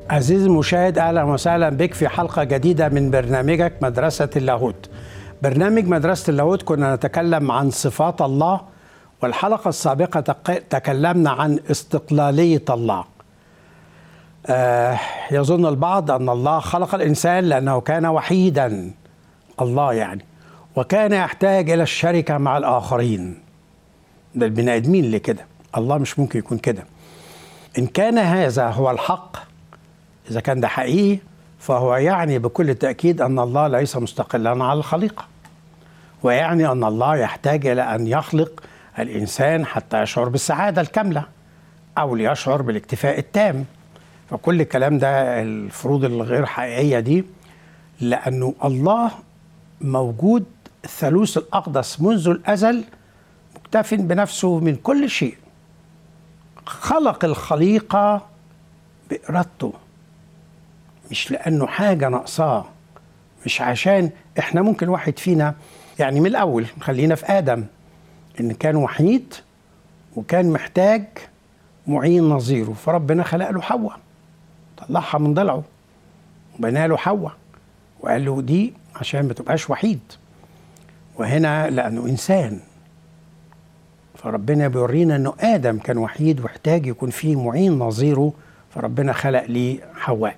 عزيزي المشاهد اهلا وسهلا بك في حلقه جديده من برنامجك مدرسه اللاهوت. برنامج مدرسه اللاهوت كنا نتكلم عن صفات الله والحلقه السابقه تق- تكلمنا عن استقلاليه الله. آه يظن البعض ان الله خلق الانسان لانه كان وحيدا الله يعني وكان يحتاج الى الشركه مع الاخرين. ده البني ادمين اللي كده، الله مش ممكن يكون كده. ان كان هذا هو الحق إذا كان ده حقيقي فهو يعني بكل تأكيد أن الله ليس مستقلا على الخليقة ويعني أن الله يحتاج إلى أن يخلق الإنسان حتى يشعر بالسعادة الكاملة أو ليشعر بالاكتفاء التام فكل الكلام ده الفروض الغير حقيقية دي لأنه الله موجود الثالوث الأقدس منذ الأزل مكتف بنفسه من كل شيء خلق الخليقة بإرادته مش لانه حاجه ناقصاه مش عشان احنا ممكن واحد فينا يعني من الاول خلينا في ادم ان كان وحيد وكان محتاج معين نظيره فربنا خلق له حواء طلعها من ضلعه وبنى له حواء وقال له دي عشان ما تبقاش وحيد وهنا لانه انسان فربنا بيورينا انه ادم كان وحيد واحتاج يكون فيه معين نظيره فربنا خلق ليه حواء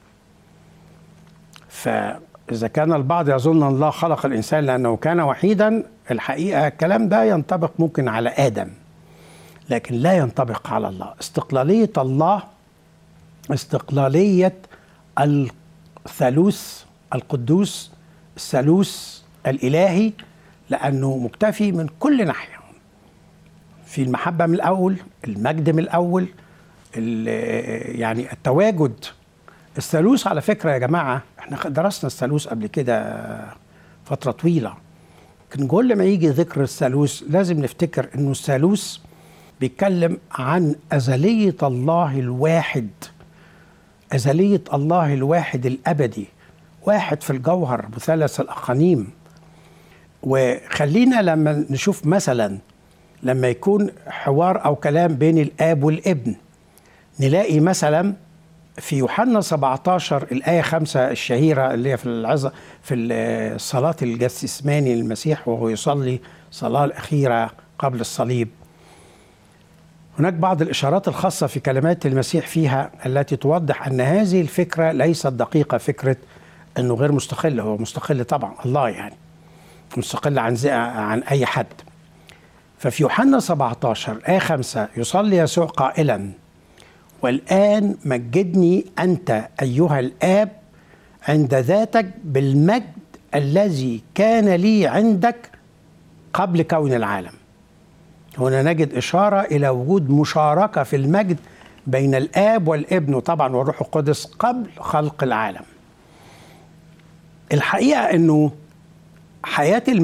فإذا كان البعض يظن أن الله خلق الإنسان لأنه كان وحيدا الحقيقة الكلام ده ينطبق ممكن على آدم لكن لا ينطبق على الله استقلالية الله استقلالية الثالوث القدوس الثالوث الإلهي لأنه مكتفي من كل ناحية في المحبة من الأول المجد من الأول يعني التواجد الثالوث على فكره يا جماعه احنا درسنا الثالوث قبل كده فتره طويله لكن كل ما يجي ذكر الثالوث لازم نفتكر انه الثالوث بيتكلم عن ازليه الله الواحد ازليه الله الواحد الابدي واحد في الجوهر مثلث الاقانيم وخلينا لما نشوف مثلا لما يكون حوار او كلام بين الاب والابن نلاقي مثلا في يوحنا 17 الآية 5 الشهيرة اللي هي في العظة في الصلاة الجسماني للمسيح وهو يصلي الصلاة الأخيرة قبل الصليب هناك بعض الإشارات الخاصة في كلمات المسيح فيها التي توضح أن هذه الفكرة ليست دقيقة فكرة أنه غير مستقل هو مستقل طبعا الله يعني مستقل عن عن أي حد ففي يوحنا 17 آية 5 يصلي يسوع قائلا والآن مجدني أنت أيها الآب عند ذاتك بالمجد الذي كان لي عندك قبل كون العالم هنا نجد إشارة إلى وجود مشاركة في المجد بين الآب والابن وطبعا والروح القدس قبل خلق العالم الحقيقة أنه حياة